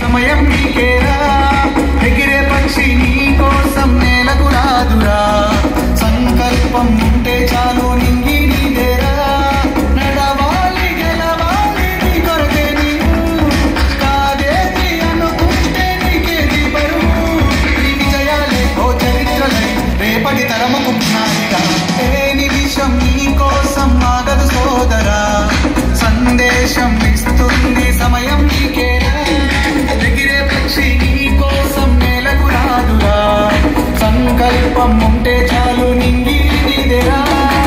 సమయం నీకేరా ఎగిరే పక్షి నీ కోసం నేలకు రాదురా సంకల్పం ఉంటే చాలు నింగి నీదేరా నడవాలి గెలవాలి నీ కొరకే నీవు కాదేది అనుకుంటే నీకేది బరువు ఈ విజయాలే ఓ చరిత్రలై రేపటి తరముకు పునాదిగా ఏ నిమిషం నీ కోసం ఆగదు సోదరా సందేశం ఇస్తుంది సమయం నీకేరా ఎగిరే పక్షి నీ కోసం నేలకు రాదురా సంకల్పం ఉంటే చాలు నింగి నీదేరా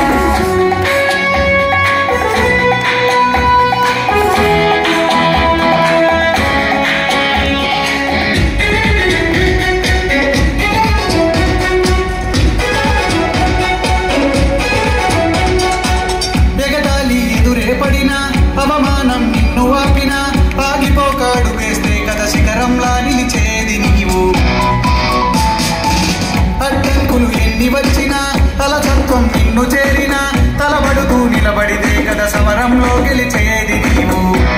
ఎగటాలి ఎదురే పడినా అవమానం నిన్ను ఆపినా ఆగిపోకాడు వేస్తే కథ శిఖరంలా నిలిచేది నీవు అడ్డంకులు ఎన్ని వచ్చినా అలసత్వం నిన్ను చేరినా తలబడుతూ నిలబడితే కథ సమరంలో గెలిచేది నీవు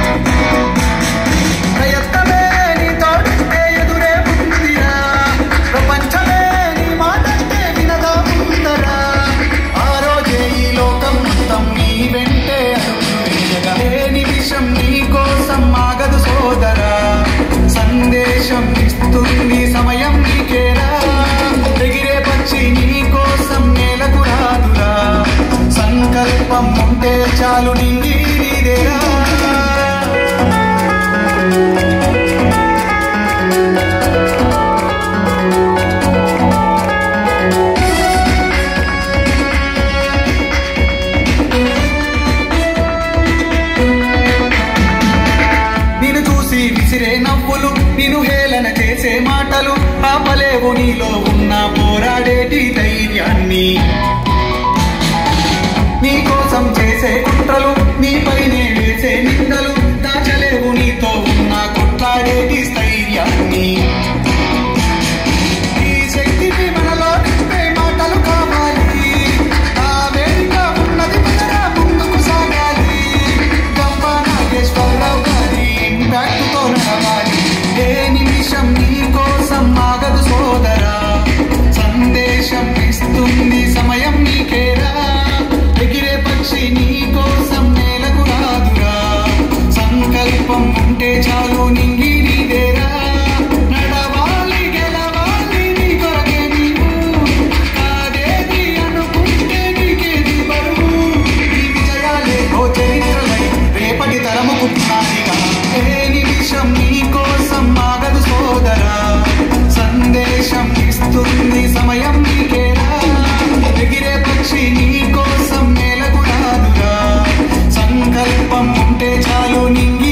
ప్రయత్నమే నీ తోడుంటే ఎదురే ఉందిరా ప్రపంచమే నీ మాటంటే వినదా ఉందరా ఆ రోజే ఈ లోకం మొత్తం నీ వెంటే అడుగులు వేయగా ఏ నిమిషం నీ కోసం ఆగదు సోదరా సందేశం ఇస్తుంది సమయం నీకేరా ఎగిరే పక్షి నీ కోసం నేలకు రాదురా సంకల్పం ఉంటే చాలు నింగి నీదేరా నిన్ను చూసి విసిరే నవ్వులు నిన్ను హేళన చేసే మాటలు ఆపలేవు నీలో ఉన్న పోరాడేటి ధైర్యాన్ని నీ కోసం చేసే కుట్రలు నీపైనే వేసే నిందలు దాచలేవు నీతో ఉన్న కొట్లాడేటి స్థైర్యాన్ని ఈ శక్తిని మనలో నింపే మాటలు కావాలి ఆ వేదిక ఉన్నది మనరా ముందుకు సాగాలి గంప నాగేశ్వరరావు గారి ఇంపాక్ట్ తో నడవాలి ఏ నిమిషం నీ కోసం ఆగదు సోదరా సందేశం ఇస్తుంది సమయం నీకేరా ఎగిరే పక్షి నీ కోసం నేలకు రాదురా సంకల్పం ఉంటే చాలు నింగి నీదేరా నడవాలి గెలవాలి నీ కొరకే నీవు కాదేది అనుకుంటే నీకేది బరువు ఈ విజయాలే ఓ చరిత్రలై రేపటి తరముకు పునాదిగా ఏ నిమిషం నీ కోసం ఆగదు సోదరా సందేశం ఇస్తుంది సమయం నీకేరా ఎగిరే పక్షి నీ కోసం నేలకు రాదురా సంకల్పం ఉంటే చాలు నింగి